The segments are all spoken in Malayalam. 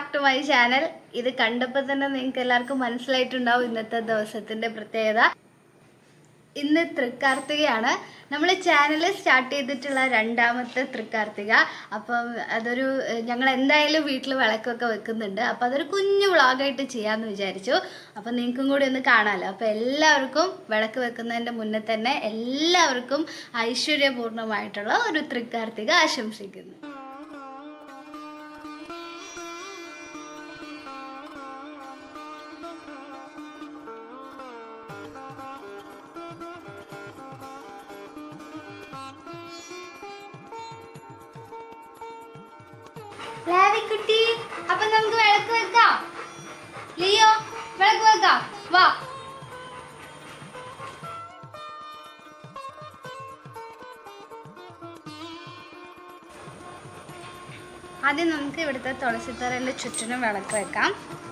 ബാക്ക് ടു മൈ ചാനൽ ഇത് കണ്ടപ്പോൾ തന്നെ നിങ്ങൾക്ക് എല്ലാവർക്കും മനസ്സിലായിട്ടുണ്ടാവും ഇന്നത്തെ ദിവസത്തിന്റെ പ്രത്യേകത ഇന്ന് തൃക്കാർത്തികയാണ് നമ്മൾ ചാനൽ സ്റ്റാർട്ട് ചെയ്തിട്ടുള്ള രണ്ടാമത്തെ തൃക്കാർത്തിക അപ്പം അതൊരു ഏഹ്, ഞങ്ങൾ എന്തായാലും വീട്ടിൽ വിളക്കൊക്കെ വെക്കുന്നുണ്ട് അപ്പം അതൊരു കുഞ്ഞു വ്ളോഗായിട്ട് ചെയ്യാമെന്ന് വിചാരിച്ചു അപ്പം നിങ്ങൾക്കും കൂടി ഒന്ന് കാണാമല്ലോ അപ്പം എല്ലാവർക്കും വിളക്ക് വെക്കുന്നതിൻ്റെ മുന്നേ തന്നെ എല്ലാവർക്കും ഐശ്വര്യപൂർണ്ണമായിട്ടുള്ള ഒരു തൃക്കാർത്തിക ആശംസിക്കുന്നു ലാവിക്കുട്ടി അപ്പൊ നമുക്ക് വിളക്ക് വെക്കാം ലിയോ വിളക്ക് വെക്കാം വാ ആദ്യം നമുക്ക് ഇവിടുത്തെ തുളസിത്തറയിലെ ചുറ്റിനും വിളക്ക് വെക്കാം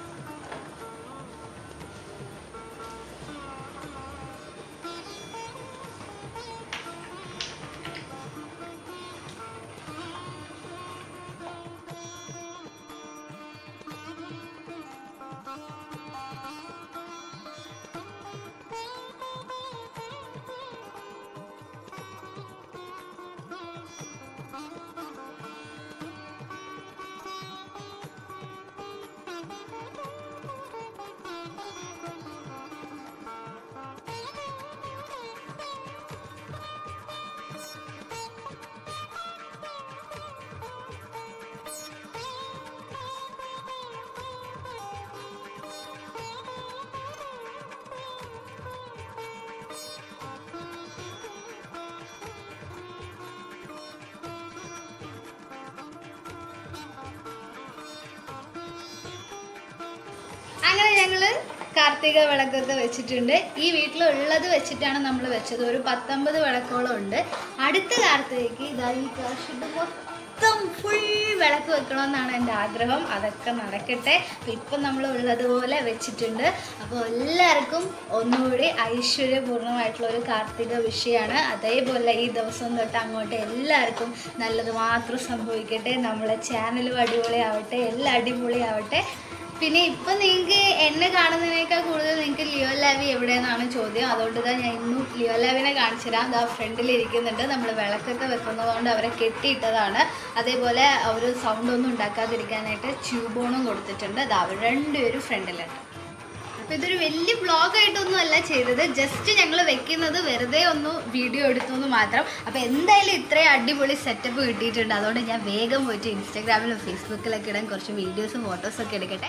അങ്ങനെ ഞങ്ങള് കാർത്തിക വിളക്കൊക്കെ വെച്ചിട്ടുണ്ട് ഈ വീട്ടിലുള്ളത് വെച്ചിട്ടാണ് നമ്മൾ വെച്ചത് ഒരു പത്തൊമ്പത് വിളക്കോളം ഉണ്ട് അടുത്ത കാർത്തികയ്ക്ക് ഇതാ ഈ കാർഷിക മൊത്തം ഫുൾ വിളക്ക് വെക്കണമെന്നാണ് എൻ്റെ ആഗ്രഹം അതൊക്കെ നടക്കട്ടെ അപ്പം ഇപ്പം നമ്മൾ ഉള്ളതുപോലെ വെച്ചിട്ടുണ്ട് അപ്പോൾ എല്ലാവർക്കും ഒന്നുകൂടി ഐശ്വര്യപൂർണ്ണമായിട്ടുള്ള ഒരു കാർത്തിക വിഷയമാണ് അതേപോലെ ഈ ദിവസം തൊട്ട് അങ്ങോട്ട് എല്ലാവർക്കും നല്ലത് മാത്രം സംഭവിക്കട്ടെ നമ്മളെ ചാനലും അടിപൊളിയാവട്ടെ എല്ലാം അടിപൊളിയാവട്ടെ പിന്നെ ഇപ്പൊ നിങ്ങൾക്ക് എന്നെ കാണുന്നതിനേക്കാൾ കൂടുതൽ നിങ്ങൾക്ക് ലിയോ ലാവി എവിടെയെന്നാണ് ചോദ്യം അതുകൊണ്ട് തന്നെ ഞാൻ ഇന്നും ലിയോ ലാവിനെ കാണിച്ചു തരാം ദാ ഫ്രണ്ടിൽ ഇരിക്കുന്നുണ്ട് നമ്മൾ വിളക്കൊക്കെ വെക്കുന്നതുകൊണ്ട് അവരെ കെട്ടിയിട്ടതാണ് അതേപോലെ അവർ സൗണ്ട് ഒന്നും ഉണ്ടാക്കാതിരിക്കാനായിട്ട് ട്യൂബോണും കൊടുത്തിട്ടുണ്ട് അത് അവർ രണ്ടുപേരും ഫ്രണ്ടിലുണ്ട് അപ്പൊ ഇതൊരു വലിയ വ്ളോഗായിട്ടൊന്നും അല്ല ചെയ്തത് ജസ്റ്റ് ഞങ്ങൾ വെക്കുന്നത് വെറുതെ ഒന്ന് വീഡിയോ എടുത്തു എന്ന് മാത്രം അപ്പൊ എന്തായാലും ഇത്രയും അടിപൊളി സെറ്റപ്പ് കിട്ടിയിട്ടുണ്ട് അതുകൊണ്ട് ഞാൻ വേഗം പോയിട്ട് ഇൻസ്റ്റാഗ്രാമിലും ഫേസ്ബുക്കിലൊക്കെ ഇടാൻ കുറച്ച് വീഡിയോസും ഫോട്ടോസും ഒക്കെ എടുക്കട്ടെ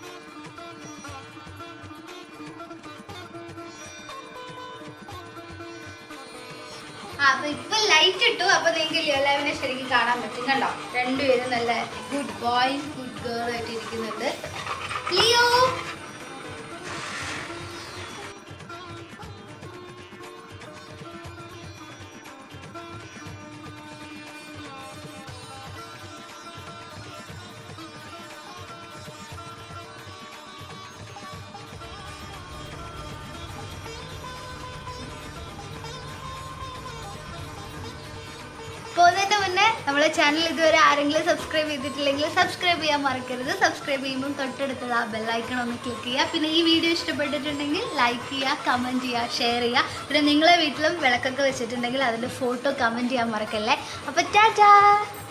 ആ, അപ്പൊ ഇപ്പൊ ലൈറ്റ് ഇട്ടു അപ്പൊ നിങ്ങൾക്ക് ലിയോലാവിനെ ശരിക്കും കാണാൻ പറ്റും കണ്ടോ രണ്ടുപേരും നല്ല ഗുഡ് ബോയ് ഗുഡ് ഗേൾ ആയിട്ട് ഇരിക്കുന്നുണ്ട് ലിയോ പോകുന്നതിന്റെ മുന്നേ നമ്മളെ ചാനൽ ഇതുവരെ ആരെങ്കിലും സബ്സ്ക്രൈബ് ചെയ്തിട്ടില്ലെങ്കിൽ സബ്സ്ക്രൈബ് ചെയ്യാൻ മറക്കരുത് സബ്സ്ക്രൈബ് ചെയ്യുമ്പോൾ തൊട്ടടുത്തുള്ള ആ ബെല്ലൈക്കൺ ഒന്ന് ക്ലിക്ക് ചെയ്യുക പിന്നെ ഈ വീഡിയോ ഇഷ്ടപ്പെട്ടിട്ടുണ്ടെങ്കിൽ ലൈക്ക് ചെയ്യുക കമൻറ്റ് ചെയ്യുക ഷെയർ ചെയ്യുക പിന്നെ നിങ്ങളെ വീട്ടിലും വിളക്കൊക്കെ വെച്ചിട്ടുണ്ടെങ്കിൽ അതിൻ്റെ ഫോട്ടോ കമൻറ്റ് ചെയ്യാൻ മറക്കല്ലേ അപ്പോൾ ടാറ്റാ